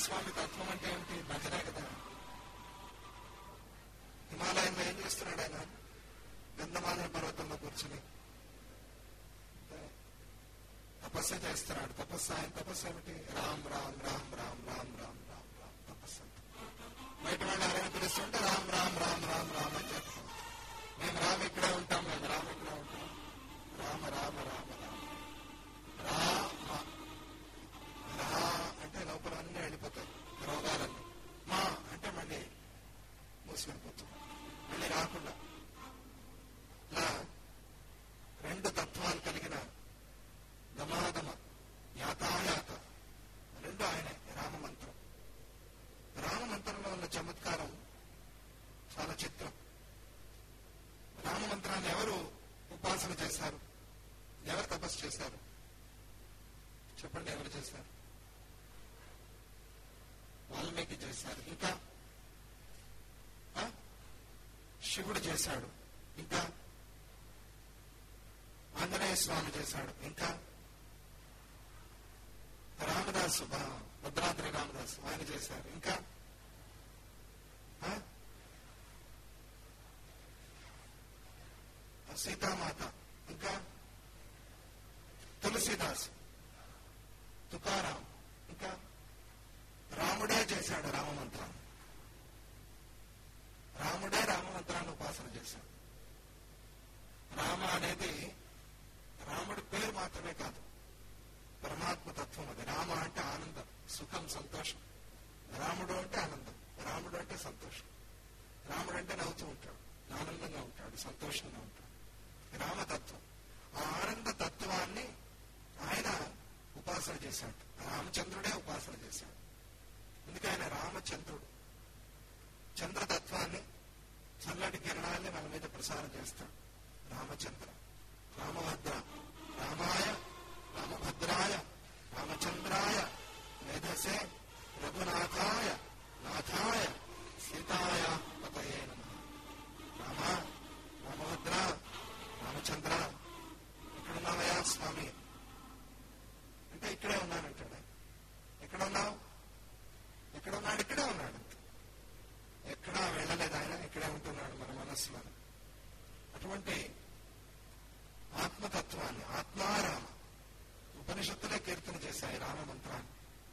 స్వామి తత్వం అంటే ఏమిటి భజనే కదా హిమాలయంలో ఏం చేస్తున్నాడు ఆయన గంధమాల పర్వతంలో కూర్చుని తపస్సు చేస్తున్నాడు తపస్సు ఆయన తపస్సు ఏమిటి రామ్ రామ్ రామ్ రామ్ రామ్ రామ్ రామ్ రామ్ తపస్సు అంటే. బయట వాళ్ళు ఎవరైనా పిలుస్తుంటే రామ్ రామ్ రామ్ రామ్ రామ్ అని చెప్తాం మేము రామ్ ఇక్కడే ఉంటాం మేము రామ్ ఇక్కడే ఉంటాం రామ రామ రామ రామ రామ రా అంటే లోపల అన్నీ వెళ్ళిపోతాయి రోగాలన్నీ మా అంటే మళ్ళీ మూసిపోతుంది మళ్ళీ రాకుండా ఇలా రెండు తత్వాలు కలిగిన గమాగమ యాతాయాత రెండు ఆయనే రామమంత్రం రామమంత్రంలో ఉన్న చమత్కారం చాలా చిత్రం రామమంత్రాన్ని ఎవరు ఉపాసన చేశారు ఎవరు తపస్సు చేశారు చెప్పండి ఎవరు చేశారు వాల్మీకి చేశారు ఇంకా ఆ? శివుడు చేశాడు ఇంకా ఆంజనేయ స్వామి చేశాడు ఇంకా రామదాసు బా- భద్రాద్రి రామదాసు ఆయన చేశారు ఇంకా ఆ? సీతామాత ఇంకా తులసిదాస్ తుకారాం ఇంకా రాముడే చేశాడు రామమంత్రాన్ని రాముడే రామమంత్రాన్ని ఉపాసన చేశాడు రామ అనేది రాముడి పేరు మాత్రమే కాదు పరమాత్మ తత్వం అది రామ అంటే ఆనందం సుఖం సంతోషం రాముడు అంటే ఆనందం రాముడు అంటే సంతోషం రాముడు అంటే నవ్వుతూ ఉంటాడు ఆనందంగా ఉంటాడు సంతోషంగా ఉంటాడు రామతత్వం ఆ ఆనంద తత్వాన్ని ఆయన ఉపాసన చేశాడు రామచంద్రుడే ఉపాసన చేశాడు అందుకే ఆయన రామచంద్రుడు చంద్రతత్వాన్ని చల్లటి కిరణాన్ని మన మీద ప్రసారం చేస్తాడు రామచంద్ర రామభద్ర రామాయ రామభద్రాయ రామచంద్రాయ మేధసే రఘునాథాయ నాథాయ సీతాయ పతయే నమః రామ రామభద్ర రామచంద్ర ఎక్కడున్నావయ్యా స్వామి అంటే ఇక్కడే ఉన్నానంటాడు ఆయన. ఎక్కడ ఉన్నావు ఎక్కడ ఉన్నాడు ఇక్కడే ఉన్నాడు ఎక్కడా వెళ్ళలేదు ఆయన ఇక్కడే ఉంటున్నాడు మన మనస్సులో అటువంటి ఆత్మతత్వాన్ని ఆత్మారామ ఉపనిషత్తులే కీర్తన చేశాయి రామ మంత్రాన్ని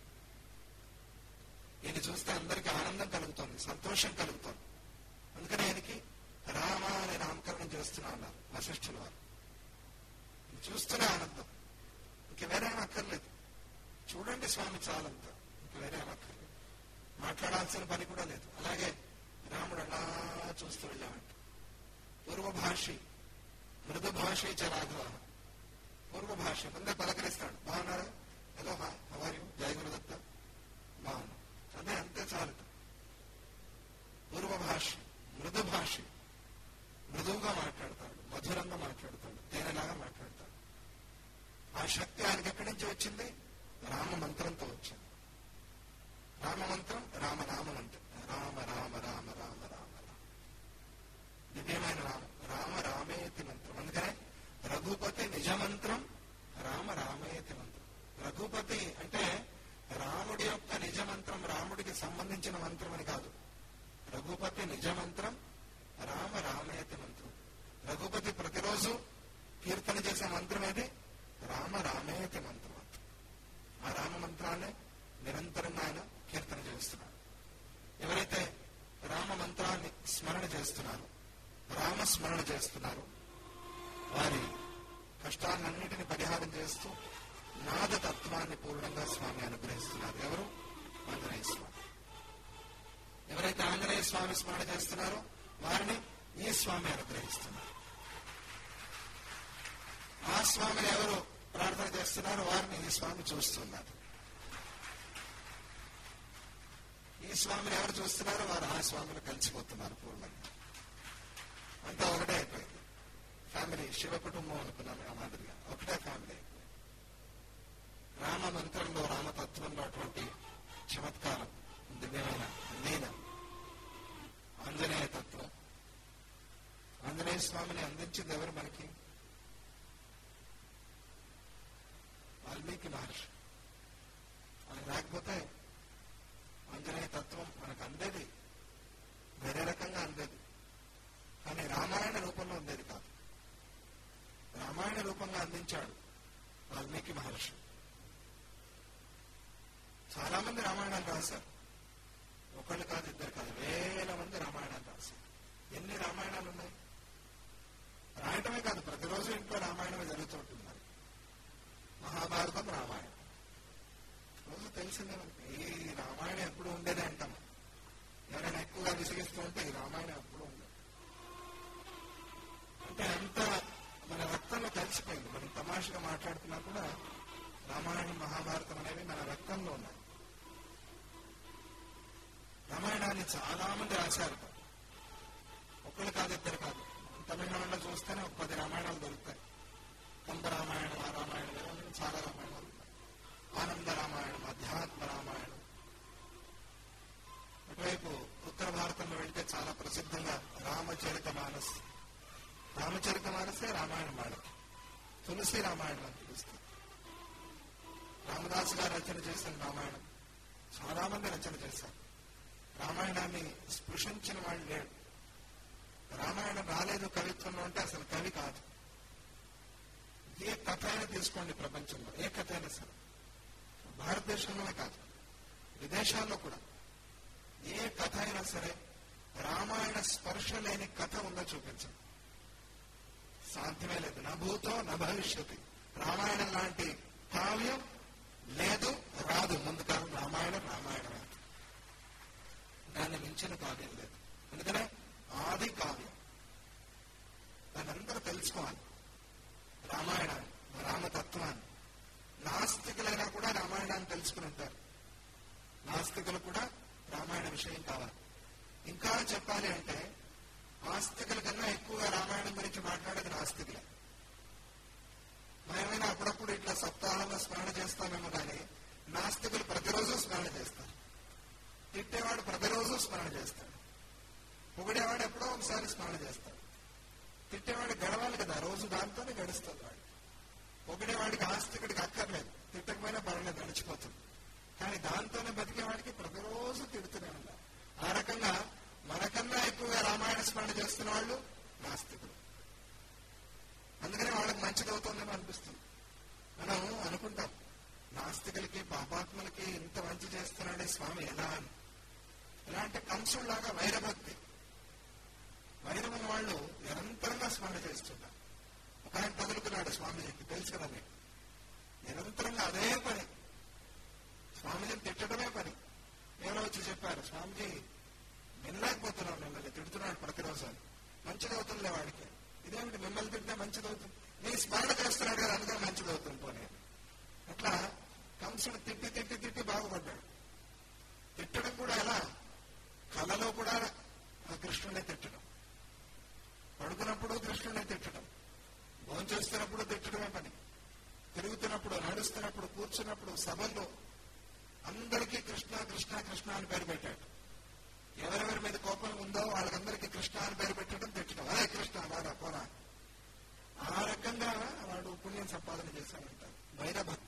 ఇది చూస్తే అందరికీ ఆనందం కలుగుతుంది సంతోషం కలుగుతుంది అందుకని ఆయనకి రామ అనే నామకరణం చేస్తున్నా ఉన్నారు వశిష్ఠుల వారు ఇది చూస్తూనే ఆనందం ఇంక వేరే ఏం అక్కర్లేదు చూడండి స్వామి చాలంత ఇంక వేరే ఏం అక్కర్లేదు మాట్లాడాల్సిన పని కూడా లేదు అలాగే రాముడు అలా చూస్తూ వెళ్ళామంట పూర్వ భాషి మృదు భాషి చ రాఘవ పూర్వ భాష ముందే పలకరిస్తాడు బాగున్నారా హలో హాయ్ హవారు జయ గురుదత్త బాగున్నా అదే అంతే చాలు పూర్వ భాష మృదు భాష మృదువుగా మాట్లాడతాడు మధురంగా మాట్లాడతాడు తేనెలాగా మాట్లాడతాడు ఆ శక్తి ఆయనకి ఎక్కడి నుంచి వచ్చింది రామ మంత్రంతో వచ్చింది రామ మంత్రం రామ రామ మంత్రం రామ రామ రామ రామ రామ రామ దివ్యమైన రామ రామ రామేతి మంత్రం అందుకనే రఘుపతి నిజ మంత్రం రామ రామేతి మంత్రం రఘుపతి అంటే రాముడి యొక్క నిజ మంత్రం రాముడికి సంబంధించిన మంత్రం అని కాదు రఘుపతి నిజ మంత్రం రామ రామేతి మంత్రం రఘుపతి ప్రతిరోజు కీర్తన చేసే మంత్రం ఏది రామ రామేతి మంత్రం ఆ రామ మంత్రాన్ని నిరంతరంగా ఆయన కీర్తన చేస్తున్నాడు ఎవరైతే రామ మంత్రాన్ని స్మరణ చేస్తున్నారు రామ స్మరణ చేస్తున్నారు వారి కష్టాలన్నిటిని పరిహారం చేస్తూ నాద తత్వాన్ని పూర్ణంగా స్వామి అనుగ్రహిస్తున్నారు ఎవరు ఆంజనేయ స్వామి ఎవరైతే ఆంజనేయ స్వామి స్మరణ చేస్తున్నారో వారిని ఈ స్వామి అనుగ్రహిస్తున్నారు ఆ స్వామిని ఎవరు ప్రార్థన చేస్తున్నారో వారిని ఈ స్వామి చూస్తున్నారు ఈ స్వామిని ఎవరు చూస్తున్నారో వారు ఆ స్వామిని కలిసిపోతున్నారు పూర్ణంగా అంతా ఒకటే అయిపోయింది ఫ్యామిలీ శివ కుటుంబం అనుకున్నాను ఆ మాదిరిగా ఒకటే ఫ్యామిలీ అయిపోయింది రామ మంత్రంలో రామతత్వంలో అటువంటి చమత్కారం దివ్యమైన లీనం ఆంజనేయ తత్వం ఆంజనేయ స్వామిని అందించింది ఎవరు మనకి వాల్మీకి మహర్షి ఆయన లేకపోతే రచించాడు వాల్మీకి మహర్షి చాలా మంది రామాయణాలు రాశారు ఒకళ్ళు కాదు ఇద్దరు కాదు వేల మంది రామాయణాలు రాశారు ఎన్ని రామాయణాలు ఉన్నాయి రాయటమే కాదు ప్రతిరోజు ఇంట్లో రామాయణమే జరుగుతుంటుంది మరి మహాభారతం రామాయణం రోజు తెలిసిందే మనకి ఈ రామాయణం ఎప్పుడు ఉండేదే అంటాం ఎవరైనా ఎక్కువగా విసిగిస్తూ ఉంటే ఈ రామాయణం ఎప్పుడు ఉండేది అంటే అంత మన రక్తంలో కలిసిపోయింది మనం తమాషగా మాట్లాడుతున్నా కూడా రామాయణం మహాభారతం అనేవి మన రక్తంలో ఉన్నాయి రామాయణాన్ని చాలా మంది రాశారు ఒకళ్ళు కాదు ఇద్దరు కాదు తమిళనాడులో చూస్తేనే ఒక పది రామాయణాలు దొరుకుతాయి కంబ రామాయణం ఆ రామాయణం ఇవన్నీ చాలా రామాయణాలు ఉన్నాయి ఆనంద రామాయణం అధ్యాత్మ రామాయణం అటువైపు ఉత్తర భారతంలో వెళ్తే చాలా ప్రసిద్ధంగా రామచరిత మానస్ రామచరిత మానసే రామాయణం వాళ్ళకి తులసి రామాయణం అని పిలుస్తారు రామదాస్ గారు రచన చేసిన రామాయణం చాలా మంది రచన చేశారు రామాయణాన్ని స్పృశించిన వాళ్ళు లేడు రామాయణం రాలేదు కవిత్వంలో అంటే అసలు కవి కాదు ఏ కథ అయినా తీసుకోండి ప్రపంచంలో ఏ కథ అయినా సరే భారతదేశంలోనే కాదు విదేశాల్లో కూడా ఏ కథ అయినా సరే రామాయణ స్పర్శ లేని కథ ఉందో చూపించండి సాధ్యమే లేదు నా భూతో నా భవిష్యత్తు రామాయణం లాంటి కావ్యం లేదు రాదు ముందు కాలం రామాయణం రామాయణం దాన్ని మించిన కావ్యం లేదు ఎందుకనే ఆది కావ్యం దాన్ని అందరూ తెలుసుకోవాలి రామాయణాన్ని రామతత్వాన్ని నాస్తికులైనా కూడా రామాయణాన్ని తెలుసుకుని ఉంటారు నాస్తికులు కూడా రామాయణ విషయం కావాలి ఇంకా చెప్పాలి అంటే ఆస్తికుల కన్నా ఎక్కువగా రామాయణం గురించి మాట్లాడేది నాస్తికులే మేమైనా అప్పుడప్పుడు ఇట్లా సప్తాహంలో స్మరణ చేస్తామేమో కానీ నాస్తికులు ప్రతిరోజు స్మరణ చేస్తారు తిట్టేవాడు ప్రతిరోజు స్మరణ చేస్తాడు పొగిడేవాడు ఎప్పుడో ఒకసారి స్మరణ చేస్తాడు తిట్టేవాడు గడవాలి కదా రోజు దాంతోనే గడుస్తుంది వాడు పొగిడేవాడికి ఆస్తికుడికి అక్కర్లేదు తిట్టకపోయినా పర్లేదు గడిచిపోతుంది కానీ దాంతోనే బతికేవాడికి ప్రతిరోజు తిడుతూనే ఉండాలి ఆ రకంగా మనకన్నా ఎక్కువగా రామాయణ స్మరణ చేస్తున్న వాళ్ళు నాస్తికులు అందుకనే వాళ్ళకి మంచిది అవుతుందని అనిపిస్తుంది మనం అనుకుంటాం నాస్తికులకి పాపాత్మలకి ఇంత మంచి చేస్తున్నాడే స్వామి ఎలా అని ఎలా అంటే కంసుల్లాగా వైరభక్తి వైరవం వాళ్ళు నిరంతరంగా స్మరణ చేస్తున్నారు ఒక ఆయన తగులుకున్నాడు స్వామిజీకి తెలుసు కదా మీకు నిరంతరంగా అదే పని స్వామిజీని తిట్టడమే పని ఎవరో వచ్చి చెప్పారు స్వామిజీ వినలేకపోతున్నాం మిమ్మల్ని తిడుతున్నాడు ప్రతిరోజు అని మంచిది అవుతుందిలే వాడికి ఇదేమిటి మిమ్మల్ని తింటే మంచిది అవుతుంది నీ స్మరణ చేస్తున్నాడు కదా అందుకని మంచిది అవుతుంది పోనీ అట్లా కంసుడు తిట్టి తిట్టి తిట్టి బాగుపడ్డాడు తిట్టడం కూడా ఎలా కళలో కూడా కృష్ణుడే తిట్టడం పడుకున్నప్పుడు కృష్ణుడే తిట్టడం భోజనం చేస్తున్నప్పుడు తిట్టడమే పని తిరుగుతున్నప్పుడు నడుస్తున్నప్పుడు కూర్చున్నప్పుడు సభల్లో అందరికీ కృష్ణ కృష్ణ కృష్ణ అని పేరు పెట్టాడు ఎవరెవరి మీద కోపం ఉందో వాళ్ళకందరికీ కృష్ణ అని పేరు పెట్టడం తిట్టడం అదే కృష్ణ వాడా పోరా ఆ రకంగా వాడు పుణ్యం సంపాదన చేశాడంటారు వైరభక్తి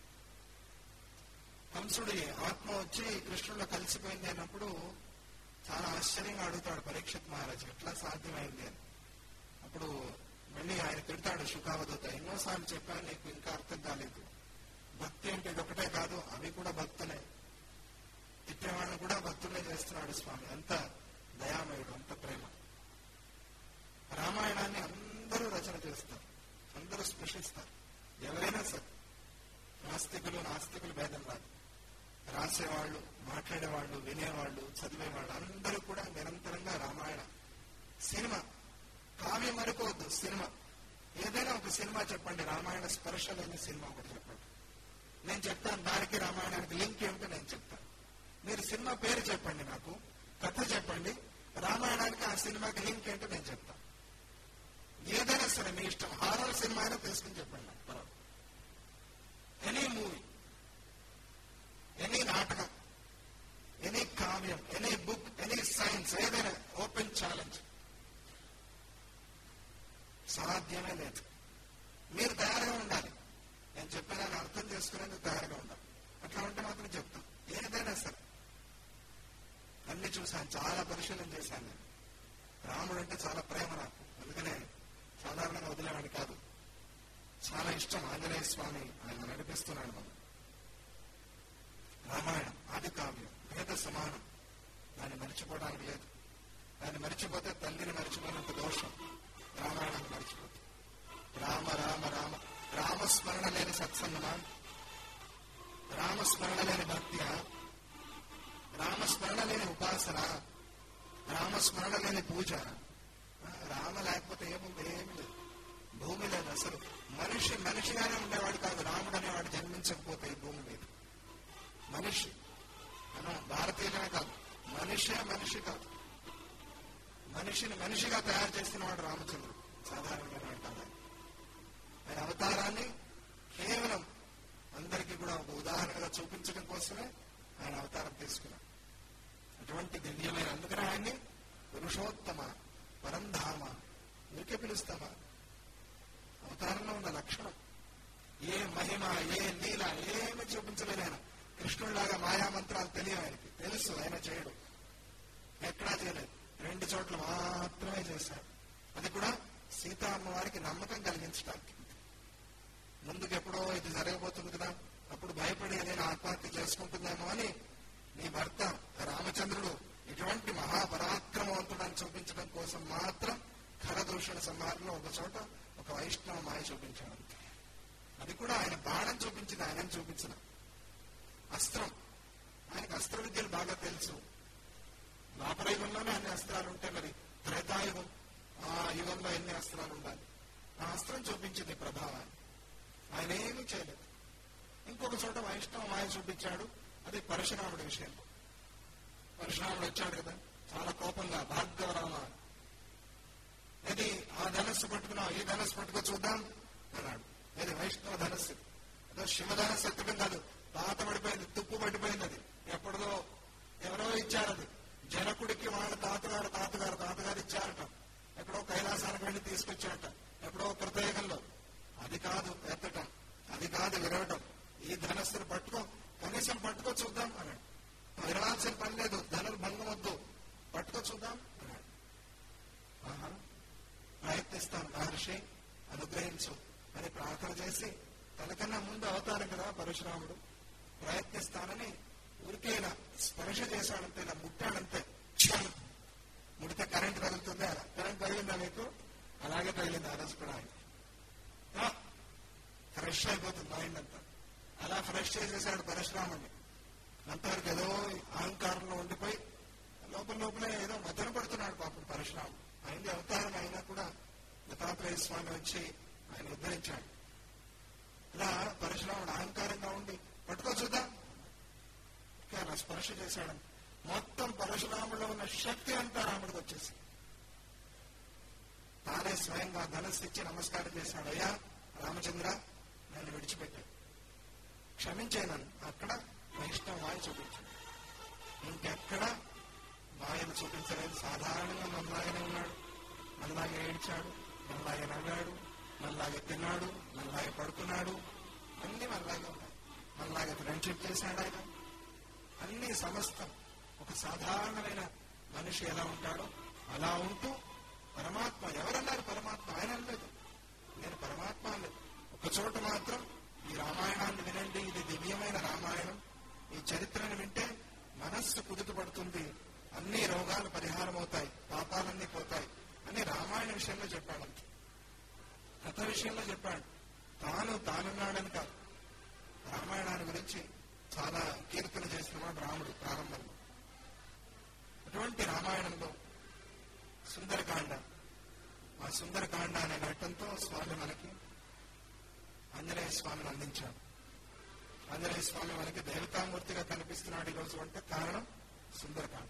కంసుడి ఆత్మ వచ్చి కృష్ణుల్లో కలిసిపోయింది అన్నప్పుడు చాలా ఆశ్చర్యంగా అడుగుతాడు పరీక్షిత్ మహారాజు ఎట్లా సాధ్యమైంది అని అప్పుడు మళ్ళీ ఆయన తిడతాడు శుకావదూత ఎన్నోసార్లు చెప్పాను నీకు ఇంకా అర్థం కాలేదు భక్తి అంటే ఇది ఒకటే కాదు అవి కూడా భక్తులే తిట్టేవాళ్ళని కూడా భక్తులే చేస్తున్నాడు స్వామి అంత దయామయుడు అంత ప్రేమ రామాయణాన్ని అందరూ రచన చేస్తారు అందరూ స్పృశిస్తారు ఎవరైనా సరే నాస్తికులు నాస్తికులు భేదం రాదు రాసేవాళ్ళు మాట్లాడేవాళ్ళు వినేవాళ్ళు చదివేవాళ్ళు అందరూ కూడా నిరంతరంగా రామాయణ సినిమా కావ్యం అనుకోవద్దు సినిమా ఏదైనా ఒక సినిమా చెప్పండి రామాయణ స్పర్శ లేని సినిమా ఒకటి చెప్పండి నేను చెప్తాను దానికి రామాయణానికి లింక్ ఏమిటో నేను చెప్తాను మీరు సినిమా పేరు చెప్పండి నాకు కథ చెప్పండి రామాయణానికి ఆ సినిమాకి లింక్ ఏంటో నేను చెప్తాను ఏదైనా సరే మీ ఇష్టం హారర్ సినిమా అయినా తీసుకుని చెప్పండి నాకు పర్వాలేదు ఎనీ మూవీ ఎనీ నాటకం ఎనీ కావ్యం ఎనీ బుక్ ఎనీ సైన్స్ ఏదైనా ఓపెన్ ఛాలెంజ్ సాధ్యమే లేదు మీరు తయారుగా ఉండాలి నేను చెప్పేదాన్ని అర్థం చేసుకునేందుకు తయారుగా ఉండాలి అట్లా ఉంటే మాత్రం చెప్తాం ఏదైనా సరే అన్ని చూశాను చాలా పరిశీలన చేశాను నేను రాముడు అంటే చాలా ప్రేమ నాకు అందుకనే సాధారణంగా వదిలేవాడిని కాదు చాలా ఇష్టం ఆంజనేయ స్వామి ఆయన నడిపిస్తున్నాడు మనం రామాయణం ఆది కావ్యం వేద సమానం దాన్ని మర్చిపోవడానికి లేదు దాన్ని మర్చిపోతే తల్లిని మర్చిపోయినంత దోషం రామాయణాన్ని మర్చిపోతే రామ రామ రామ రామస్మరణ లేని సత్సంగమా రామస్మరణ లేని భక్త్య రామస్మరణ లేని ఉపాసన రామస్మరణ లేని పూజ రామ లేకపోతే ఏముంది ఏమి లేదు భూమి లేదు అసలు మనిషి మనిషిగానే ఉండేవాడు కాదు రాముడు అనేవాడు జన్మించకపోతే ఈ భూమి మీద మనిషి మనం భారతీయులనే కాదు మనిషే మనిషి కాదు మనిషిని మనిషిగా తయారు చేసిన వాడు రామచంద్రుడు సాధారణమైన కాదు ఆయన అవతారాన్ని కేవలం అందరికీ కూడా ఒక ఉదాహరణగా చూపించడం కోసమే ఆయన అవతారం తీసుకున్నాడు అటువంటి దివ్యమైన అందుకనే ఆయన్ని పురుషోత్తమ పరంధామ ఊరికే పిలుస్తామా అవతారంలో ఉన్న లక్షణం ఏ మహిమ ఏ లీల ఏమి చూపించలేదు ఆయన కృష్ణుడిలాగా మాయా మంత్రాలు తెలియవు ఆయనకి తెలుసు ఆయన చేయడు ఎక్కడా చేయలేదు రెండు చోట్ల మాత్రమే చేశాడు అది కూడా సీతా అమ్మవారికి నమ్మకం కలిగించడానికి ముందుకు ఎప్పుడో ఇది జరగబోతుంది కదా అప్పుడు భయపడి నేను ఆత్మహత్య చేసుకుంటుందేమో అని నీ భర్త రామచంద్రుడు ఇటువంటి మహాపరాక్రమవంతుడని చూపించడం కోసం మాత్రం ఖరదూషణ సంహారంలో ఒక చోట ఒక వైష్ణవ మాయ చూపించాడు అది కూడా ఆయన బాణం చూపించింది ఆయన చూపించిన అస్త్రం ఆయనకు అస్త్ర విద్యలు బాగా తెలుసు ద్వాపర యుగంలోనే అన్ని అస్త్రాలు ఉంటాయి మరి త్రేతాయుగం ఆ యుగంలో ఎన్ని అస్త్రాలు ఉండాలి ఆ అస్త్రం చూపించింది ప్రభావాన్ని ఆయన ఏమీ చేయలేదు ఇంకొక చోట వైష్ణవ మాయ చూపించాడు అది పరశురాముడి విషయంలో పరశురాముడు వచ్చాడు కదా చాలా కోపంగా భార్గవరామ ఇది ఆ ధనస్సు పట్టుకున్నావు ఈ ధనస్సు పట్టుకో చూద్దాం అన్నాడు ఇది వైష్ణవ ధనస్సు అదో శివధనస్సు ఎత్తడం కాదు పాత పడిపోయింది తుప్పు పడిపోయింది అది ఎప్పటిదో ఎవరో ఇచ్చారు అది జనకుడికి వాళ్ళ తాతగారు తాతగారు తాతగారు ఇచ్చారట ఎక్కడో కైలాసానికి వెళ్ళి తీసుకొచ్చారట ఎప్పుడో కృతయుగంలో అది కాదు ఎత్తటం అది కాదు విరవటం ఈ ధనస్సును పట్టుకో కనీసం పట్టుకో చూద్దాం అన్నాడు విరవాల్సిన పని లేదు ధనుర్భంగం వద్దు పట్టుకో చూద్దాం అన్నాడు ఆహా, ప్రయత్నిస్తాను మహర్షి అనుగ్రహించు అని ప్రార్థన చేసి తనకన్నా ముందు అవతారం కదా పరశురాముడు ప్రయత్నిస్తానని ఊరికేనా స్పర్శ చేశాడంతే ఇలా ముట్టాడంతే క్షణం. ముడితే కరెంట్ తగులుతుందా కరెంట్ తగిలిందా మీకు అలాగే తగిలింది ఆ రోజు కూడా ఆయనకి. ఆ, ఫ్రెష్ అయిపోతుంది మైండ్ అంతా అలా ఫ్రెష్ చేసేసాడు పరశురాముడిని అంతవరకు ఏదో అహంకారంలో ఉండిపోయి లోపల లోపలే ఏదో మదన పడుతున్నాడు పాపం పరశురాముడు అయింది అవతారం అయినా కూడా దత్తాత్రేయ స్వామి వచ్చి ఆయన ఉద్ధరించాడు ఇలా పరశురాముడు అహంకారంగా ఉండి పట్టుకో చూద్దాం ఇంకా అలా స్పర్శ చేశాడు మొత్తం పరశురాములో ఉన్న శక్తి అంతా రాముడికి వచ్చేసి తానే స్వయంగా ధనస్సు ఇచ్చి నమస్కారం చేశాడు అయ్యా రామచంద్ర నన్ను విడిచిపెట్టాడు క్షమించే నన్ను అక్కడ వైష్ణవ మాయ చూపించాడు ఇంకెక్కడ మాయను చూపించలేదు సాధారణంగా మనలాగానే ఉన్నాడు మనలాగే ఏడ్చాడు మనలాగే నవ్వాడు మనలాగే తిన్నాడు మనలాగే పడుకున్నాడు అన్ని మనలాగే ఉన్నాయి మనలాగే ఫ్రెండ్షిప్ చేశాడు ఆయన అన్ని సమస్తం ఒక సాధారణమైన మనిషి ఎలా ఉంటాడో అలా ఉంటూ పరమాత్మ ఎవరన్నారు పరమాత్మ ఆయన అనలేదు నేను పరమాత్మ అనలేదు ఒక చోట మాత్రం ఈ రామాయణాన్ని వినండి ఇది దివ్యమైన రామాయణం ఈ చరిత్రను వింటే మనస్సు కుదుట పడుతుంది అన్ని రోగాలు పరిహారం అవుతాయి పాపాలన్నీ పోతాయి అని రామాయణ విషయంలో చెప్పాడు అంతే. కథ విషయంలో చెప్పాడు తాను తానున్నాడని కాదు రామాయణాన్ని గురించి చాలా కీర్తన చేసినవాడు రాముడు ప్రారంభంలో అటువంటి రామాయణంలో సుందరకాండ ఆ సుందరకాండ అనే ఘట్టంతో స్వామి మనకి ఆంజనేయ స్వామిని అందించాడు ఆంజనేయ స్వామి మనకి దేవతామూర్తిగా కనిపిస్తున్నాడు ఈరోజు అంటే కారణం సుందరకాండ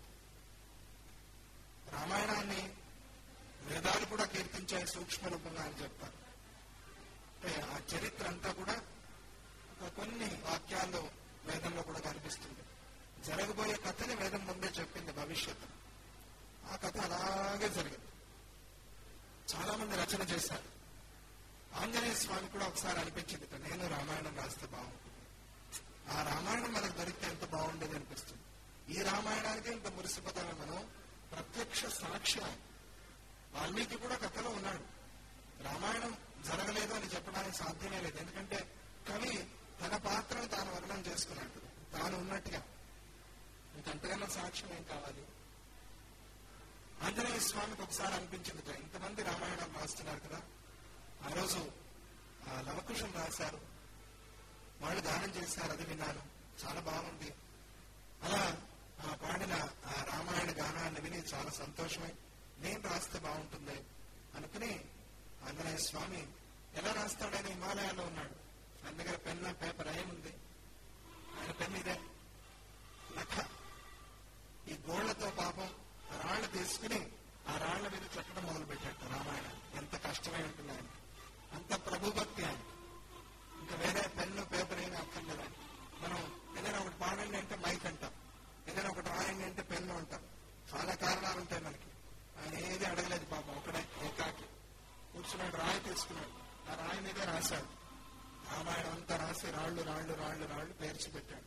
రామాయణాన్ని వేదాలు కూడా కీర్తించాయి సూక్ష్మ రూపంగా అని చెప్తారు అంటే ఆ చరిత్ర అంతా కూడా ఒక కొన్ని వాక్యాల్లో వేదంలో కూడా కనిపిస్తుంది జరగబోయే కథని వేదం ముందే చెప్పింది భవిష్యత్తు ఆ కథ అలాగే జరిగింది చాలా మంది రచన చేశారు ఆంజనేయ స్వామి కూడా ఒకసారి అనిపించింది "ఇక నేను రామాయణం రాస్తే బాగుంటుంది ఆ రామాయణం మనకు దొరికితే ఎంత బాగుండేది అనిపిస్తుంది ఈ రామాయణానికి ఇంత మురిసిపోతామే మనం ప్రత్యక్ష సాక్ష్యం వాల్మీకి కూడా కథలో ఉన్నాడు రామాయణం జరగలేదు అని చెప్పడానికి సాధ్యమే లేదు ఎందుకంటే కవి తన పాత్రను తాను వర్ణన చేసుకున్నట్టు తాను ఉన్నట్టుగా ఇంకంతకన్నా సాక్ష్యం ఏం కావాలి ఆంజనేయ స్వామికి ఒకసారి అనిపించింది ఇంతమంది రామాయణం రాస్తున్నారు కదా ఆ రోజు ఆ లవకుశం రాశారు వాళ్ళు గానం చేశారు అది విన్నాను చాలా బాగుంది అలా ఆ పాడిన ఆ రామాయణ గానాన్ని విని చాలా సంతోషమై నేను రాస్తే బాగుంటుంది అనుకుని ఆంజనేయ స్వామి ఎలా రాస్తాడని హిమాలయాల్లో ఉన్నాడు ఆయన దగ్గర పెన్ పేపర్ ఏముంది ఆయన పెన్ ఇదే లఖ ఈ గోళ్లతో పాపం రాళ్లు తీసుకుని ఆ రాళ్ల మీద చెక్కడం మొదలు పెట్టాడు రామాయణం ఎంత కష్టమై ఉంటుంది ఆయన అంత ప్రభుభక్తి ఆయన ఇంకా వేరే పెన్ను పేపర్ ఏమీ అక్కర్లేదు ఆయన మనం ఏదైనా ఒకటి పాడండి అంటే మైక్ అంటాం ఏదైనా ఒకటి రాయండి అంటే పెన్ను అంటాం చాలా కారణాలు ఉంటాయి మనకి ఆయన ఏది అడగలేదు పాపం ఒకడే ఏకాకి కూర్చున్నాడు రాయి తీసుకున్నాడు ఆ రాయి మీదే రాశాడు రామాయణం అంతా రాసి రాళ్ళు రాళ్ళు రాళ్ళు రాళ్ళు పేర్చి పెట్టాడు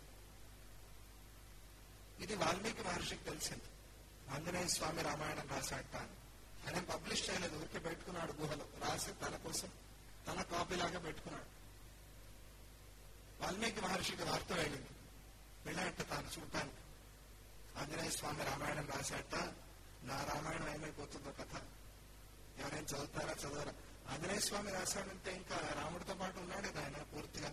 ఇది వాల్మీకి మహర్షికి తెలిసింది ఆంజనేయ స్వామి రామాయణం రాశాట ఆయన పబ్లిష్ చేయలేదు ఊరికే పెట్టుకున్నాడు గుహలో రాసి తన కోసం తన కాపీలాగా పెట్టుకున్నాడు వాల్మీకి మహర్షికి వార్త వెళ్ళింది వెళ్ళాట తాను చూడటానికి ఆంజనేయ స్వామి రామాయణం రాశాట నా రామాయణం ఏమైపోతుందో కథ ఎవరైనా చదువుతారా చదవరా ఆంజనేయ స్వామి రాశాడంటే ఇంకా రాముడితో పాటు ఉన్నాడు కదా ఆయన పూర్తిగా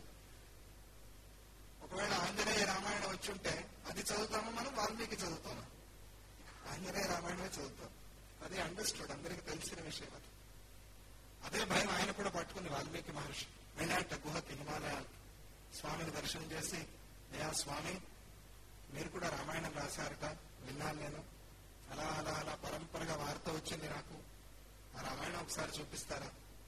ఒకవేళ ఆంజనేయ రామాయణం వచ్చి ఉంటే అది చదువుతామో మనం వాల్మీకి చదువుతాము ఆంజనేయ రామాయణమే చదువుతాం అది అండర్స్టూడ్ అందరికి తెలిసిన విషయం అది అదే భయం ఆయన కూడా పట్టుకుంది వాల్మీకి మహర్షి వెళ్ళాట గుహకి హిమాలయాలకి స్వామిని దర్శనం చేసి అయ్యా స్వామి మీరు కూడా రామాయణం రాశారట విన్నాను నేను అలా అలా అలా పరంపరగా వార్త వచ్చింది నాకు ఆ రామాయణం ఒకసారి చూపిస్తారా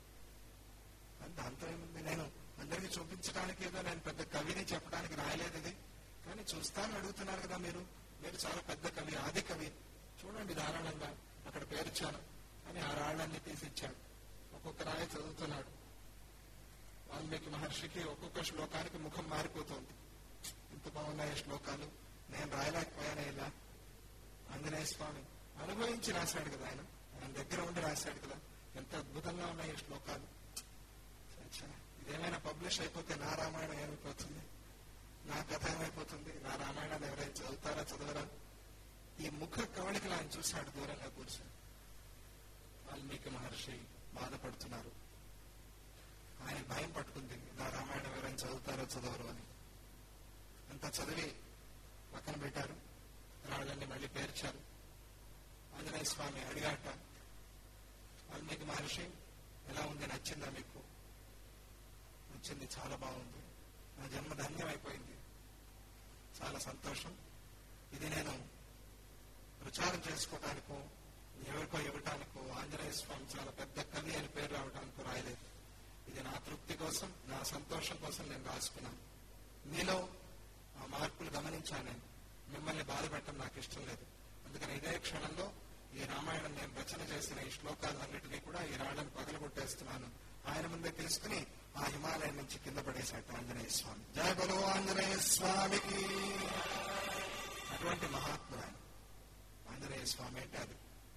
దాంతో ఏముంది నేను అందరికి చూపించడానికి ఏదో నేను పెద్ద కవిని చెప్పడానికి రాయలేదు ఇది కానీ చూస్తాను అడుగుతున్నారు కదా మీరు మీరు చాలా పెద్ద కవి ఆది కవి చూడండి ధారాళంగా అక్కడ పేర్చాను అని ఆ రాళ్ళన్ని తీసిచ్చాడు ఒక్కొక్క రాయి చదువుతున్నాడు వాల్మీకి మహర్షికి ఒక్కొక్క శ్లోకానికి ముఖం మారిపోతుంది ఇంత బాగున్నాయి శ్లోకాలు నేను రాయలేకపోయానే ఇలా ఆంజనేయ స్వామి అనుభవించి రాశాడు కదా ఆయన ఆయన దగ్గర ఉండి రాశాడు కదా ఎంత అద్భుతంగా ఉన్నాయి ఈ శ్లోకాలు ఇదేమైనా పబ్లిష్ అయిపోతే నా రామాయణం ఏమైపోతుంది నా కథ ఏమైపోతుంది నా రామాయణాన్ని ఎవరైనా చదువుతారా చదవరా ఈ ముఖ కవళికలు ఆయన చూశాడు దూరంగా కూర్చొని వాల్మీకి మహర్షి బాధపడుతున్నారు ఆయన భయం పట్టుకుంది నా రామాయణం ఎవరైనా చదువుతారో చదవరు అని అంతా చదివి పక్కన పెట్టారు రాళ్ళని మళ్ళీ పేర్చారు ఆంజనేయ స్వామి అడిగాట వాల్మీకి మహర్షి ఎలా ఉంది నచ్చిందా మీకు నచ్చింది చాలా బాగుంది నా జన్మ ధన్యమైపోయింది చాలా సంతోషం ఇది నేను ప్రచారం చేసుకోవటానికో ఎవరికో ఇవ్వటానికో ఆంజనేయ స్వామి చాలా పెద్ద కవి అని పేరు రావడానికో రాయలేదు ఇది నా తృప్తి కోసం నా సంతోషం కోసం నేను రాసుకున్నాను మీలో ఆ మార్పులు గమనించాను నేను మిమ్మల్ని బాధ పెట్టడం నాకు ఇష్టం లేదు అందుకని ఇదే క్షణంలో ఈ రామాయణం నేను రచన చేసిన ఈ శ్లోకాలన్నింటినీ కూడా ఈ రాళ్ళని పగలగొట్టేస్తున్నాను ఆయన ముందే తీసుకుని ఆ హిమాలయం నుంచి కింద పడేశాట ఆంజనేయ స్వామి జయ బలో ఆంజనేయ స్వామికి అటువంటి మహాత్ముడు ఆయన ఆంజనేయ స్వామి అంటే అది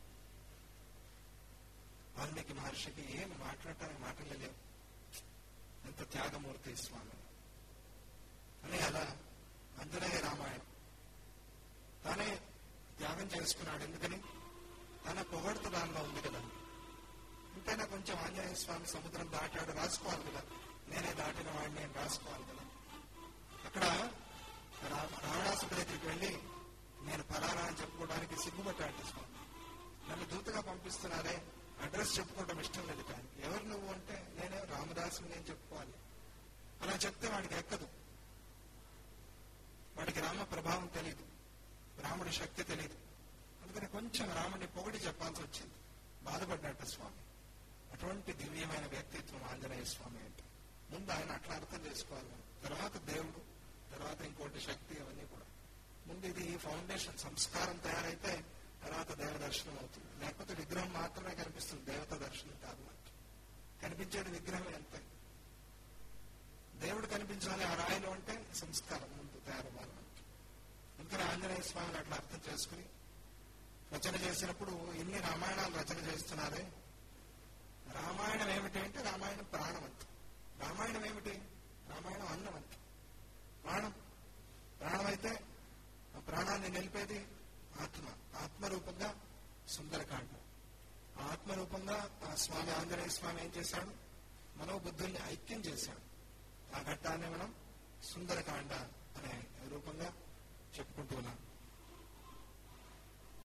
వాల్మీకి మహర్షికి ఏం మాట్లాడటానికి మాటలు లేవు ఎంత త్యాగమూర్తి స్వామి అని అలా ఆంజనేయ రామాయణం తానే త్యాగం చేసుకున్నాడు ఎందుకని తన పొగడుతు దానిలో ఉంది కదా ఇంతైనా కొంచెం ఆంజనేయ స్వామి సముద్రం దాటాడు రాసుకోవాలి కదా నేనే దాటిన వాడిని నేను రాసుకోవాలి కదా అక్కడ రావణాసుడి దగ్గరికి వెళ్ళి నేను ఫలానా అని చెప్పుకోవడానికి సిగ్గుపట్టాడు స్వామి నన్ను దూతగా పంపిస్తున్నారే అడ్రస్ చెప్పుకోవడం ఇష్టం లేదు కానీ ఎవరు నువ్వు అంటే నేనే రామదాసుని నేను చెప్పుకోవాలి అలా చెప్తే వాడికి ఎక్కదు వాడికి రామ ప్రభావం తెలియదు రాముడి శక్తి తెలియదు అందుకని కొంచెం రాముడిని పొగిడి చెప్పాల్సి వచ్చింది బాధపడ్డట స్వామి అటువంటి దివ్యమైన వ్యక్తిత్వం ఆంజనేయ స్వామి అంటే ముందు ఆయన అట్లా అర్థం చేసుకోవాలి తర్వాత దేవుడు తర్వాత ఇంకోటి శక్తి అవన్నీ కూడా ముందు ఇది ఫౌండేషన్ సంస్కారం తయారైతే తర్వాత దేవ దర్శనం అవుతుంది లేకపోతే విగ్రహం మాత్రమే కనిపిస్తుంది దేవత దర్శనం కాదు మనకి కనిపించేది విగ్రహం ఎంత దేవుడు కనిపించాలి ఆ రాయిలో అంటే సంస్కారం ముందు తయారవ్వాలి మనకి ఇంకా ఆంజనేయ స్వామిని అట్లా అర్థం చేసుకుని రచన చేసినప్పుడు ఇన్ని రామాయణాలు రచన చేస్తున్నారే రామాయణం ఏమిటంటే రామాయణం రామాయణం ఏమిటి రామాయణం అన్నం అంటే ప్రాణం ప్రాణం అయితే ఆ ప్రాణాన్ని నిలిపేది ఆత్మ ఆత్మరూపంగా సుందరకాండ ఆ ఆత్మరూపంగా ఆ స్వామి ఆంజనేయ స్వామి ఏం చేశాడు మనోబుద్ధుల్ని ఐక్యం చేశాడు ఆ ఘట్టాన్ని మనం సుందరకాండ అనే రూపంగా చెప్పుకుంటూ ఉన్నాం